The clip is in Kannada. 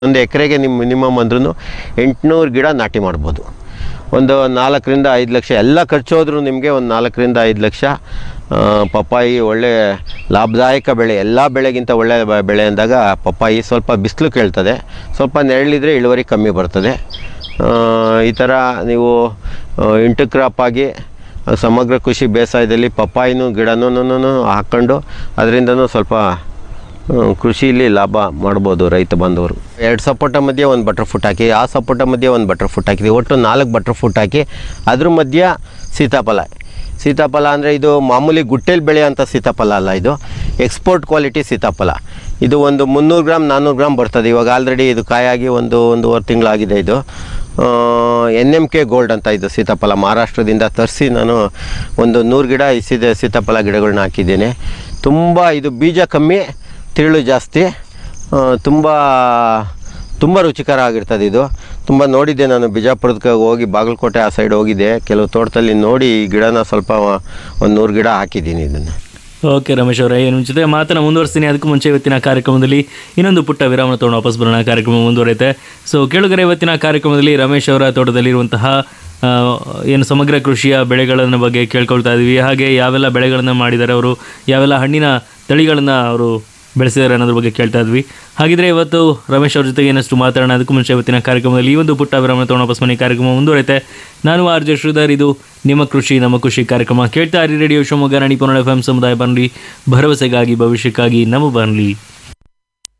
ಒಂದು ಎಕರೆಗೆ ನಿಮ್ಮ ಮಿನಿಮಮ್ ಅಂದ್ರೂ ಎಂಟುನೂರು ಗಿಡ ನಾಟಿ ಮಾಡ್ಬೋದು ಒಂದು ನಾಲ್ಕರಿಂದ ಐದು ಲಕ್ಷ ಎಲ್ಲ ಖರ್ಚು ಹೋದ್ರೂ ನಿಮಗೆ ಒಂದು ನಾಲ್ಕರಿಂದ ಐದು ಲಕ್ಷ ಆ, ಪಪ್ಪಾಯಿ ಒಳ್ಳೆ ಲಾಭದಾಯಕ ಬೆಳೆ ಎಲ್ಲ ಬೆಳೆಗಿಂತ ಒಳ್ಳೆ ಬ- ಬೆಳೆ ಅಂದಾಗ ಪಪ್ಪಾಯಿ ಸ್ವಲ್ಪ ಬಿಸಿಲು ಕೇಳ್ತದೆ ಸ್ವಲ್ಪ ನೆರಳಿದ್ರೆ ಇಳುವರಿ ಕಮ್ಮಿ ಬರ್ತದೆ ಆ, ಈ ಥರ ನೀವು ಇಂಟು ಕ್ರಾಪ್ ಆಗಿ ಸಮಗ್ರ ಕೃಷಿ ಬೇಸಾಯದಲ್ಲಿ ಪಪ್ಪಾಯಿನೂ ಗಿಡನೂ ಹಾಕ್ಕೊಂಡು ಅದರಿಂದನೂ ಸ್ವಲ್ಪ ಹ್ಮ್, ಕೃಷಿಲಿ ಲಾಭ ಮಾಡ್ಬೋದು ರೈತ ಬಾಂಧವರು ಎರಡು ಸಪೋಟ ಮಧ್ಯೆ ಒಂದು ಬಟರ್ ಫುಟ್ ಹಾಕಿ ಆ ಸಪೋಟ ಮಧ್ಯೆ ಒಂದು ಬಟರ್ ಫುಟ್ ಹಾಕಿದ್ವಿ ಒಟ್ಟು ನಾಲ್ಕು ಬಟರ್ ಫುಟ್ ಹಾಕಿ ಅದ್ರ ಮಧ್ಯ ಸೀತಾಫಲ ಸೀತಾಫಲ ಅಂದರೆ ಇದು ಮಾಮೂಲಿ ಗುಟ್ಟೆಲಿ ಬೆಳೆಯೋಂಥ ಸೀತಾಫಲ ಅಲ್ಲ ಇದು ಎಕ್ಸ್ಪೋರ್ಟ್ ಕ್ವಾಲಿಟಿ ಸೀತಾಫಲ ಇದು ಒಂದು ಮುನ್ನೂರು ಗ್ರಾಮ್ ನಾನ್ನೂರು ಗ್ರಾಮ್ ಬರ್ತದೆ ಇವಾಗ ಆಲ್ರೆಡಿ ಇದು ಕಾಯಾಗಿ ಒಂದು ಒಂದೂವರೆ ತಿಂಗಳಾಗಿದೆ ಇದು ಎನ್ ಎಮ್ ಕೆ ಗೋಲ್ಡ್ ಅಂತ ಇದು ಸೀತಾಫಲ ಮಹಾರಾಷ್ಟ್ರದಿಂದ ತರಿಸಿ ನಾನು ಒಂದು ನೂರು ಗಿಡ ಈ ಸೀತೆ ಸೀತಾಫಲ ಗಿಡಗಳನ್ನ ಹಾಕಿದ್ದೇನೆ ತುಂಬ ಇದು ಬೀಜ ಕಮ್ಮಿ ತಿರುಳು ಜಾಸ್ತಿ ಆ, ತುಂಬ ತುಂಬ ರುಚಿಕರ ಆಗಿರ್ತದೆ ಇದು ತುಂಬ ನೋಡಿದ್ದೆ ನಾನು ಬಿಜಾಪುರಕ್ಕೆ ಹೋಗಿ ಬಾಗಲಕೋಟೆ ಆ ಸೈಡ್ ಹೋಗಿದ್ದೆ ಕೆಲವು ತೋಟದಲ್ಲಿ ನೋಡಿ ಈ ಗಿಡನ ಸ್ವಲ್ಪ ಒಂದು ನೂರು ಗಿಡ ಹಾಕಿದ್ದೀನಿ ಇದನ್ನು ಓಕೆ ರಮೇಶ್ ಅವರೇ ನಿಮ್ಮ ಜೊತೆ ಮಾತನ್ನ ಮುಂದುವರಿಸ್ತೀನಿ ಅದಕ್ಕೂ ಮುಂಚೆ ಇವತ್ತಿನ ಕಾರ್ಯಕ್ರಮದಲ್ಲಿ ಇನ್ನೊಂದು ಪುಟ್ಟ ವಿರಾಮ ತೊಗೊಂಡು ವಾಪಸ್ ಬರೋಣ ಕಾರ್ಯಕ್ರಮ ಮುಂದುವರಿಯುತ್ತೆ ಸೊ ಕೇಳುಗರೆ ಇವತ್ತಿನ ಕಾರ್ಯಕ್ರಮದಲ್ಲಿ ರಮೇಶ್ ಅವರ ತೋಟದಲ್ಲಿರುವಂತಹ ಆ, ಏನು ಸಮಗ್ರ ಕೃಷಿಯ ಬೆಳೆಗಳನ್ನು ಬಗ್ಗೆ ಕೇಳ್ಕೊಳ್ತಾ ಇದ್ವಿ ಹಾಗೆ ಯಾವೆಲ್ಲ ಬೆಳೆಗಳನ್ನು ಮಾಡಿದ್ದಾರೆ ಅವರು ಯಾವೆಲ್ಲ ಹಣ್ಣಿನ ತಳಿಗಳನ್ನು ಅವರು ಬೆಳೆಸಿದ್ದಾರೆ ಅನ್ನೋದ್ರ ಬಗ್ಗೆ ಕೇಳ್ತಾ ಇದ್ವಿ ಹಾಗಿದ್ರೆ ಇವತ್ತು ರಮೇಶ್ ಅವ್ರ ಜೊತೆಗೆ ಏನಷ್ಟು ಮಾತಾಡೋಣ ಅದಕ್ಕೂ ಮುಂಚೆ ಇವತ್ತಿನ ಕಾರ್ಯಕ್ರಮದಲ್ಲಿ ಈ ಒಂದು ಪುಟ್ಟ ವಿರಾಮ ತೊಗೊಂಡು ವಾಪಸ್ ಮನೆ ಕಾರ್ಯಕ್ರಮ ಮುಂದುವರಿಯುತ್ತೆ ನಾನು ಆರ್ ಜೆ ಶ್ರೀಧರ್ ಇದು ನಿಮ್ಮ ಕೃಷಿ ನಮ್ಮ ಕೃಷಿ ಕಾರ್ಯಕ್ರಮ ಕೇಳ್ತಾ ಇರಿ radio Shivamogga Rani Ponnada F M ಸಮುದಾಯ ಬಾನುಲಿ ಭರವಸೆಗಾಗಿ ಭವಿಷ್ಯಕ್ಕಾಗಿ ನಮ್ಮ ಬಾನುಲಿ